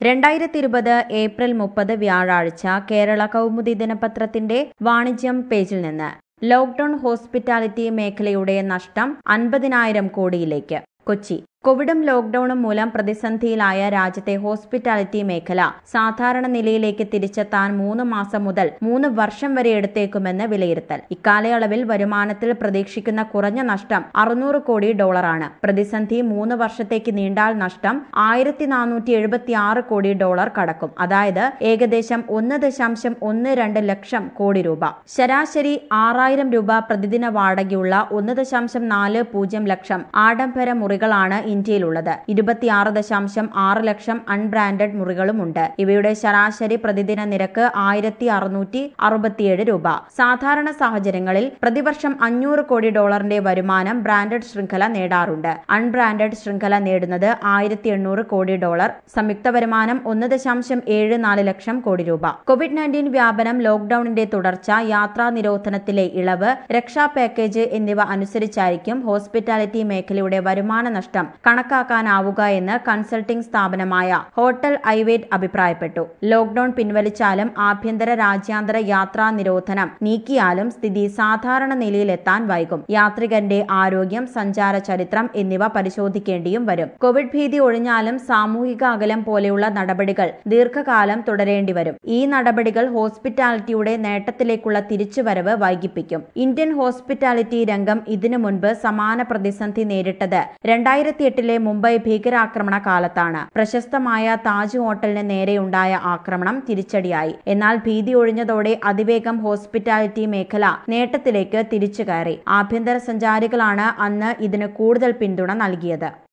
രണ്ടായിരത്തി ഇരുപത് ഏപ്രിൽ മുപ്പത് വ്യാഴാഴ്ച കേരള കൗമുദി ദിനപത്രത്തിന്റെ വാണിജ്യം പേജിൽ നിന്ന് ലോക്ഡൌൺ ഹോസ്പിറ്റാലിറ്റി മേഖലയുടെ നഷ്ടം അൻപതിനായിരം കോടിയിലേക്ക് കൊച്ചി കോവിഡും ലോക്ഡൌണും മൂലം പ്രതിസന്ധിയിലായ രാജ്യത്തെ ഹോസ്പിറ്റാലിറ്റി മേഖല സാധാരണ നിലയിലേക്ക് തിരിച്ചെത്താൻ മൂന്ന് മാസം മുതൽ മൂന്ന് വർഷം വരെ എടുത്തേക്കുമെന്ന് വിലയിരുത്തൽ ഇക്കാലയളവിൽ വരുമാനത്തിൽ പ്രതീക്ഷിക്കുന്ന കുറഞ്ഞ നഷ്ടം അറുന്നൂറ് കോടി ഡോളറാണ് പ്രതിസന്ധി മൂന്ന് വർഷത്തേക്ക് നീണ്ടാൽ നഷ്ടം ആയിരത്തി നാനൂറ്റി എഴുപത്തി ആറ് കോടി ഡോളർ കടക്കും അതായത് ഏകദേശം ഒന്ന് ദശാംശം ഒന്ന് രണ്ട് ലക്ഷം കോടി രൂപ ശരാശരി ആറായിരം രൂപ പ്രതിദിന വാടകയുള്ള ഒന്ന് ദശാംശം നാല് പൂജ്യം ലക്ഷം ആഡംബര മുറികളാണ് ഇന്ത്യയിലുള്ളത് ഇരുപത്തിയാറ് ദശാംശം ആറ് ലക്ഷം അൺബ്രാൻഡഡ് മുറികളുമുണ്ട് ഇവയുടെ ശരാശരി പ്രതിദിന നിരക്ക് ആയിരത്തി അറുന്നൂറ്റി അറുപത്തിയേഴ് രൂപ സാധാരണ സാഹചര്യങ്ങളിൽ പ്രതിവർഷം അഞ്ഞൂറ് കോടി ഡോളറിന്റെ വരുമാനം ബ്രാൻഡഡ് ശൃംഖല നേടാറുണ്ട് അൺബ്രാൻഡഡ് ശൃംഖല നേടുന്നത് ആയിരത്തി എണ്ണൂറ് കോടി ഡോളർ സംയുക്ത വരുമാനം ഒന്ന് ദശാംശം ഏഴ് നാല് ലക്ഷം കോടി രൂപ കോവിഡ് നയൻറ്റീൻ വ്യാപനം ലോക്ഡൌണിന്റെ തുടർച്ച യാത്രാ നിരോധനത്തിലെ ഇളവ് രക്ഷാ പാക്കേജ് എന്നിവ അനുസരിച്ചായിരിക്കും ഹോസ്പിറ്റാലിറ്റി മേഖലയുടെ വരുമാന നഷ്ടം കണക്കാക്കാനാവുക എന്ന് കൺസൾട്ടിംഗ് സ്ഥാപനമായ ഹോട്ടൽ ഐവേറ്റ് അഭിപ്രായപ്പെട്ടു ലോക്ഡൌൺ പിൻവലിച്ചാലും ആഭ്യന്തര രാജ്യാന്തര യാത്രാ നിരോധനം നീക്കിയാലും സ്ഥിതി സാധാരണ നിലയിലെത്താൻ വൈകും യാത്രികന്റെ ആരോഗ്യം സഞ്ചാര ചരിത്രം എന്നിവ പരിശോധിക്കേണ്ടിയും വരും കോവിഡ് ഭീതി ഒഴിഞ്ഞാലും സാമൂഹിക അകലം പോലെയുള്ള നടപടികൾ ദീർഘകാലം തുടരേണ്ടി വരും ഈ നടപടികൾ ഹോസ്പിറ്റാലിറ്റിയുടെ നേട്ടത്തിലേക്കുള്ള തിരിച്ചുവരവ് വൈകിപ്പിക്കും ഇന്ത്യൻ ഹോസ്പിറ്റാലിറ്റി രംഗം ഇതിനു മുൻപ് സമാന പ്രതിസന്ധി നേരിട്ടത് രണ്ടായിരത്തി എട്ടിലെ മുംബൈ ഭീകരാക്രമണ കാലത്താണ് പ്രശസ്തമായ താജ് ഹോട്ടലിന് നേരെയുണ്ടായ ആക്രമണം തിരിച്ചടിയായി എന്നാൽ ഭീതി ഒഴിഞ്ഞതോടെ അതിവേഗം ഹോസ്പിറ്റാലിറ്റി മേഖല നേട്ടത്തിലേക്ക് തിരിച്ചു കയറി ആഭ്യന്തര സഞ്ചാരികളാണ് അന്ന് ഇതിന് കൂടുതൽ പിന്തുണ നൽകിയത്